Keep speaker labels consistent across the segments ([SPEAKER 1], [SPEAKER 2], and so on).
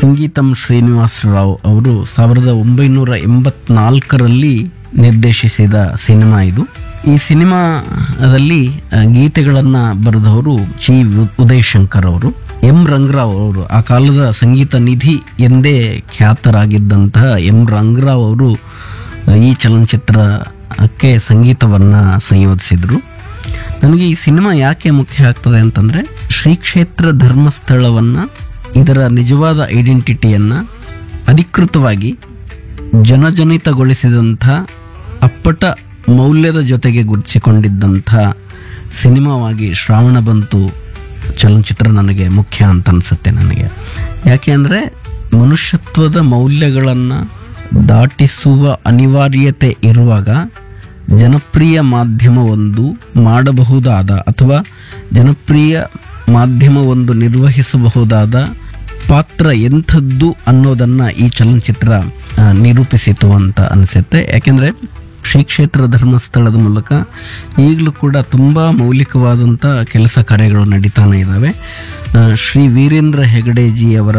[SPEAKER 1] ಸಂಗೀತಂ ಶ್ರೀನಿವಾಸ ರಾವ್ ಅವರು ಸಾವಿರದ ಒಂಬೈನೂರ ಎಂಬತ್ನಾಲ್ಕರಲ್ಲಿ ನಿರ್ದೇಶಿಸಿದ ಸಿನಿಮಾ ಇದು ಈ ಸಿನಿಮಾದಲ್ಲಿ ಆ, ಗೀತೆಗಳನ್ನ ಬರೆದವರು ಜಿ ಉ- ಉದಯ್ ಶಂಕರ್ ಅವರು ಎಂ ರಂಗರಾವ್ ಅವರು ಆ ಕಾಲದ ಸಂಗೀತ ನಿಧಿ ಎಂದೇ ಖ್ಯಾತರಾಗಿದ್ದಂತಹ ಎಂ ರಂಗರಾವ್ ಅವರು ಆ, ಈ ಚಲನಚಿತ್ರಕ್ಕೆ ಸಂಗೀತವನ್ನ ಸಂಯೋಜಿಸಿದ್ರು ನನಗೆ ಈ ಸಿನಿಮಾ ಯಾಕೆ ಮುಖ್ಯ ಆಗ್ತದೆ ಅಂತಂದ್ರೆ ಶ್ರೀ ಕ್ಷೇತ್ರ ಧರ್ಮಸ್ಥಳವನ್ನ ಇದರ ನಿಜವಾದ ಐಡೆಂಟಿಟಿಯನ್ನ ಅಧಿಕೃತವಾಗಿ ಜನಜನಿತಗೊಳಿಸಿದಂಥ ಅಪ್ಪಟ ಮೌಲ್ಯದ ಜೊತೆಗೆ ಗುರುತಿಸಿಕೊಂಡಿದ್ದಂಥ ಸಿನಿಮಾವಾಗಿ ಶ್ರಾವಣ ಬಂತು ಚಲನಚಿತ್ರ ನನಗೆ ಮುಖ್ಯ ಅಂತ ಅನ್ಸುತ್ತೆ ನನಗೆ ಯಾಕೆ ಅಂದರೆ ಮನುಷ್ಯತ್ವದ ಮೌಲ್ಯಗಳನ್ನು ದಾಟಿಸುವ ಅನಿವಾರ್ಯತೆ ಇರುವಾಗ ಜನಪ್ರಿಯ ಮಾಧ್ಯಮವೊಂದು ಮಾಡಬಹುದಾದ ಅಥವಾ ಜನಪ್ರಿಯ ಮಾಧ್ಯಮವೊಂದು ನಿರ್ವಹಿಸಬಹುದಾದ ಪಾತ್ರ ಎಂಥದ್ದು ಅನ್ನೋದನ್ನ ಈ ಚಲನಚಿತ್ರ ಆ, ನಿರೂಪಿಸಿತು ಅಂತ ಅನಿಸುತ್ತೆ ಯಾಕೆಂದ್ರೆ ಶ್ರೀ ಕ್ಷೇತ್ರ ಧರ್ಮಸ್ಥಳದ ಮೂಲಕ ಈಗಲೂ ಕೂಡ ತುಂಬಾ ಮೌಲಿಕವಾದಂಥ ಕೆಲಸ ಕಾರ್ಯಗಳು ನಡೀತಾನೆ ಇದ್ದಾವೆ ಆ, ಶ್ರೀ ವೀರೇಂದ್ರ ಹೆಗಡೆಜಿ ಅವರ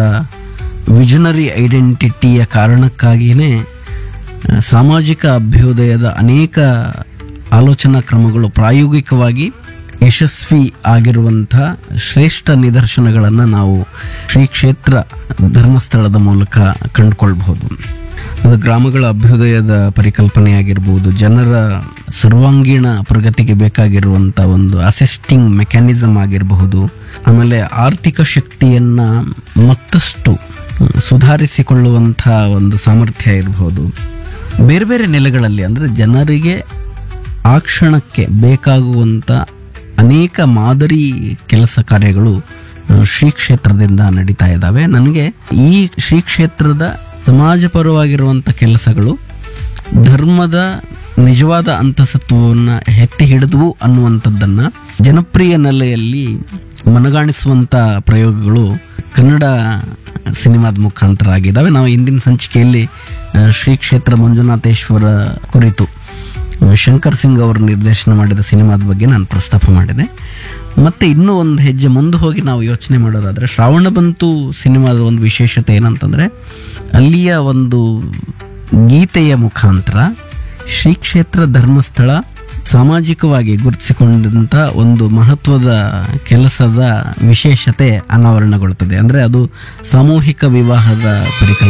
[SPEAKER 1] ವಿಷನರಿ ಐಡೆಂಟಿಟಿಯ ಕಾರಣಕ್ಕಾಗಿಯೇ ಆ, ಸಾಮಾಜಿಕ ಅಭ್ಯುದಯದ ಅನೇಕ ಆಲೋಚನಾ ಕ್ರಮಗಳು ಪ್ರಾಯೋಗಿಕವಾಗಿ ಯಶಸ್ವಿ ಆಗಿರುವಂಥ ಶ್ರೇಷ್ಠ ನಿದರ್ಶನಗಳನ್ನು ನಾವು ಶ್ರೀ ಕ್ಷೇತ್ರ ಧರ್ಮಸ್ಥಳದ ಮೂಲಕ ಕಂಡುಕೊಳ್ಬಹುದು ಅದು ಗ್ರಾಮಗಳ ಅಭ್ಯುದಯದ ಪರಿಕಲ್ಪನೆಯಾಗಿರ್ಬೋದು ಜನರ ಸರ್ವಾಂಗೀಣ ಪ್ರಗತಿಗೆ ಬೇಕಾಗಿರುವಂಥ ಒಂದು ಅಸಿಸ್ಟಿಂಗ್ ಮೆಕ್ಯಾನಿಸಮ್ ಆಗಿರಬಹುದು ಆಮೇಲೆ ಆರ್ಥಿಕ ಶಕ್ತಿಯನ್ನ ಮತ್ತಷ್ಟು ಸುಧಾರಿಸಿಕೊಳ್ಳುವಂಥ ಒಂದು ಸಾಮರ್ಥ್ಯ ಇರಬಹುದು ಬೇರೆ ಬೇರೆ ನೆಲೆಗಳಲ್ಲಿ ಅಂದರೆ ಜನರಿಗೆ ಆ ಕ್ಷಣಕ್ಕೆ ಬೇಕಾಗುವಂಥ ಅನೇಕ ಮಾದರಿ ಕೆಲಸ ಕಾರ್ಯಗಳು ಆ, ಶ್ರೀ ಕ್ಷೇತ್ರದಿಂದ ನಡೀತಾ ಇದ್ದಾವೆ ನನಗೆ ಈ ಶ್ರೀ ಕ್ಷೇತ್ರದ ಸಮಾಜಪರವಾಗಿರುವಂಥ ಕೆಲಸಗಳು ಧರ್ಮದ ನಿಜವಾದ ಅಂತಸತ್ವವನ್ನು ಎತ್ತಿ ಹಿಡಿದವು ಅನ್ನುವಂಥದ್ದನ್ನು ಜನಪ್ರಿಯ ನೆಲೆಯಲ್ಲಿ ಮನಗಾಣಿಸುವಂಥ ಪ್ರಯೋಗಗಳು ಕನ್ನಡ ಸಿನಿಮಾದ ಮುಖಾಂತರ ಆಗಿದ್ದಾವೆ ನಾವು ಇಂದಿನ ಸಂಚಿಕೆಯಲ್ಲಿ ಆ, ಶ್ರೀ ಕ್ಷೇತ್ರ ಮಂಜುನಾಥೇಶ್ವರ ಕುರಿತು ಶಂಕರ್ ಸಿಂಗ್ ಅವರು ನಿರ್ದೇಶನ ಮಾಡಿದ ಸಿನಿಮಾದ ಬಗ್ಗೆ ನಾನು ಪ್ರಸ್ತಾಪ ಮಾಡಿದೆ ಮತ್ತೆ ಇನ್ನೂ ಒಂದು ಹೆಜ್ಜೆ ಮುಂದೆ ಹೋಗಿ ನಾವು ಯೋಚನೆ ಮಾಡೋದಾದ್ರೆ ಶ್ರಾವಣ ಬಂತು ಸಿನಿಮಾದ ಒಂದು ವಿಶೇಷತೆ ಏನಂತಂದ್ರೆ ಅಲ್ಲಿಯ ಒಂದು ಗೀತೆಯ ಮುಖಾಂತರ ಶ್ರೀ ಕ್ಷೇತ್ರ ಧರ್ಮಸ್ಥಳ ಸಾಮಾಜಿಕವಾಗಿ ಗುರುತಿಸಿಕೊಂಡಂಥ ಒಂದು ಮಹತ್ವದ ಕೆಲಸದ ವಿಶೇಷತೆ ಅನಾವರಣಗೊಳ್ಳುತ್ತದೆ ಅಂದರೆ ಅದು ಸಾಮೂಹಿಕ ವಿವಾಹದ ಪರಿಕಲ್ಪನೆ